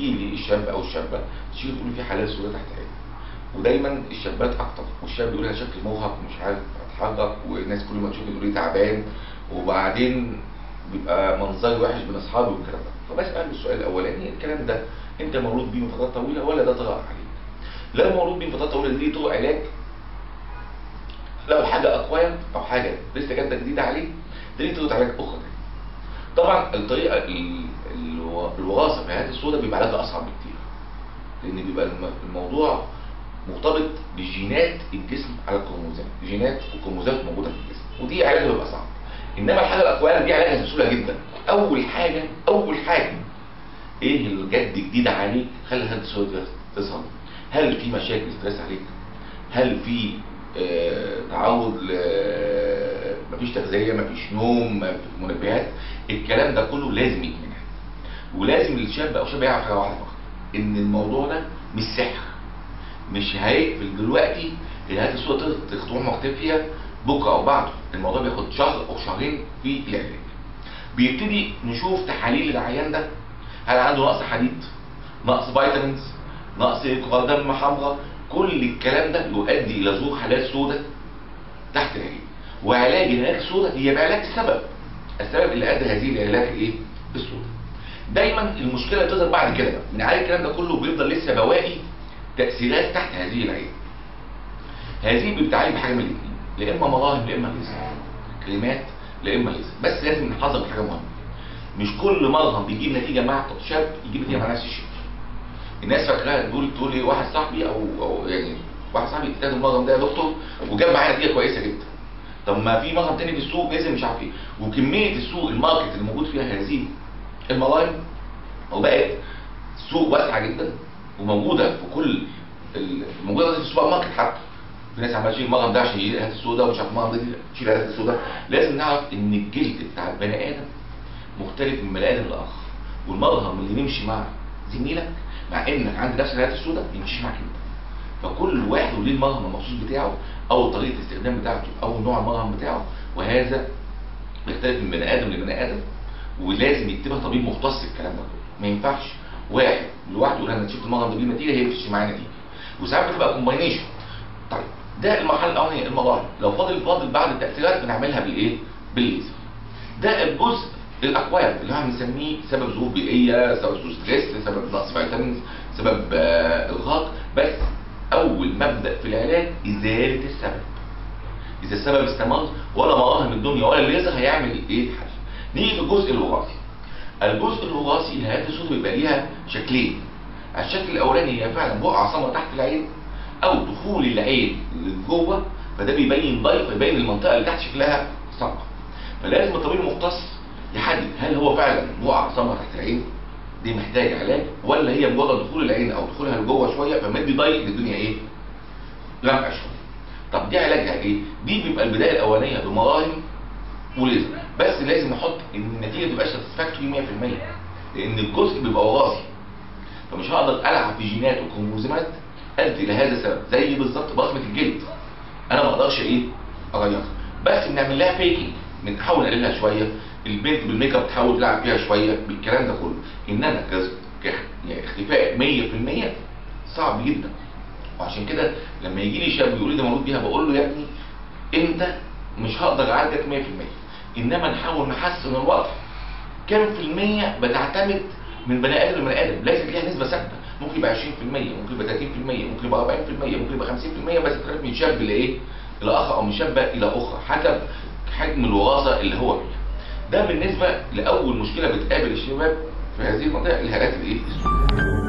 بتيجي للشاب او الشابه تيجي تقول في حالات سوداء تحت عيني ودايما الشابات اكتر والشاب يقول انا شكلي مرهق مش عارف اتحرك والناس كل ما تشوفني تقول لي تعبان وبعدين بيبقى منظري وحش بين اصحابي والكلام ده فبسال السؤال الاولاني الكلام ده انت مولود بيه من فترات طويله ولا ده طرأ عليك؟ لو مولود بيه من فترات طويله دي طرق علاج لو حاجه اكواير او حاجه لسه جاده جديده عليه ده ليه طريقه علاج اخرى تانية. طبعا الطريقه ال- الو- الوراثه في هذه الصوره بيبقى علاجها اصعب بكتير لان بيبقى الم- الموضوع مرتبط بجينات الجسم على الكروموزوم جينات وكروموزومات موجوده في الجسم ودي علاجها بيبقى صعب انما الحاجه الاكواير دي علاجها بسهوله جدا اول حاجه اول حاجه ايه اللي جد جديد عليك خلي هذه الصوره تظهر هل في مشاكل ستريس عليك هل في آه، تعرض ل مفيش تغذيه مفيش نوم مفيش منبهات الكلام ده كله لازم يتمنع ولازم الشاب او الشاب يعرف حاجه واحده فقط ان الموضوع ده مش سحر مش هيقفل دلوقتي ان هذه الصوره تخطوها مختفيه بكره او بعده الموضوع بياخد شهر او شهرين في العلاج بيبتدي نشوف تحاليل العيان ده هل عنده نقص حديد نقص فيتامينز نقص كرات دم حمراء كل الكلام ده يؤدي الى ظهور حالات سوداء تحت العين وعلاج العلاج السوداء هي بعلاج السبب السبب اللي ادى هذه العلاج الايه السوداء دايما المشكله بتظهر بعد كده بقى بنعالج الكلام ده كله بيفضل لسه بواقي تاثيرات تحت هذه العين هذه بتتعالج بحاجه من الاثنين لا اما مراهم لا اما ليزر كريمات لا اما ليزر بس لازم نحذر من حاجه مهمه مش كل مرهم بيجيب نتيجه مع شاب يجيب نتيجه مع نفس الشيء الناس فاكراها تقول تقول لي واحد صاحبي او او يعني واحد صاحبي استخدم المرهم ده يا دكتور وجاب معايا نتيجه كويسه جدا طب ما في مرهم تاني في السوق نزل مش عارف ايه وكميه السوق الماركت اللي موجود فيها هذه المراهم وبقت سوق واسعه جدا وموجوده في كل ال- موجوده في السوبر ماركت حتى في ناس عماله تشيل المرهم ده عشان يشيل هات السوداء ومش عارف المرهم ده تشيل هات السوداء لازم نعرف ان الجلد بتاع البني ادم مختلف من بني ادم لاخر والمرهم اللي يمشي مع زميلك مع انك عند نفس الهات السوداء يمشي معاك انت فكل واحد وليه المرهم المخصوص بتاعه او طريقه الاستخدام بتاعته او نوع المرهم بتاعه وهذا بيختلف من بني ادم لبني ادم ولازم يتبع طبيب مختص الكلام ده كله ما ينفعش واحد لوحده يقول انا شفت المرض ده بيه نتيجه هي مش معايا نتيجه وساعات بتبقى كومباينيشن طيب ده المرحله الاولانيه المراحل لو فاضل فاضل بعد التاثيرات بنعملها بالايه بالليزر ده الجزء الاكواب اللي هو بنسميه سبب ظروف بيئيه سبب ظروف ستريس سبب نقص فيتامينز سبب آه، ارهاق بس اول مبدا في العلاج ازاله السبب اذا السبب استمر ولا مراهم الدنيا ولا الليزر هيعمل ايه الحل نيجي في الجزء الوراثي الجزء الوراثي الهيئات الصوت بيبقى ليها شكلين الشكل الاولاني هي فعلا بقعه سمراء تحت العين او دخول العين لجوه فده بيبين ضيق يبين المنطقه اللي تحت شكلها سمراء فلازم الطبيب المختص يحدد هل هو فعلا بقعه سمراء تحت العين دي محتاج علاج ولا هي مجرد دخول العين او دخولها لجوه شويه فمدي ضيق للدنيا ايه؟ غامقه شويه طب دي علاجها ايه؟ دي بيبقى البدايه الاولانيه بمراهم وليزر بس لازم نحط ان النتيجه ما تبقاش ساتسفاكتوري 100% لان الجزء بيبقى وراثي فمش هقدر العب في جينات وكروموزومات ادي لهذا السبب زي بالظبط بصمه الجلد انا ما اقدرش ايه اغيرها بس بنعمل لها فيكينج بنحاول نقللها شويه البنت بالميك اب تحاول تلعب فيها شويه بالكلام ده كله انما كز- ك- يعني اختفاء 100% صعب جدا وعشان كده لما يجي لي شاب يقول لي ده مولود بيها بقول له يا ابني انت مش هقدر اعالجك 100% انما نحاول نحسن الوضع كام في المية بتعتمد من بني ادم لبني ادم ليست ليها نسبه ثابته ممكن يبقى 20% ممكن يبقى 30% ممكن يبقى 40% ممكن يبقى 50% بس تختلف من شاب لايه لاخر او من شابه الى اخرى حسب حجم الوراثه اللي هو فيها ده بالنسبه لاول مشكله بتقابل الشباب في هذه المنطقه الهالات الايه السوداء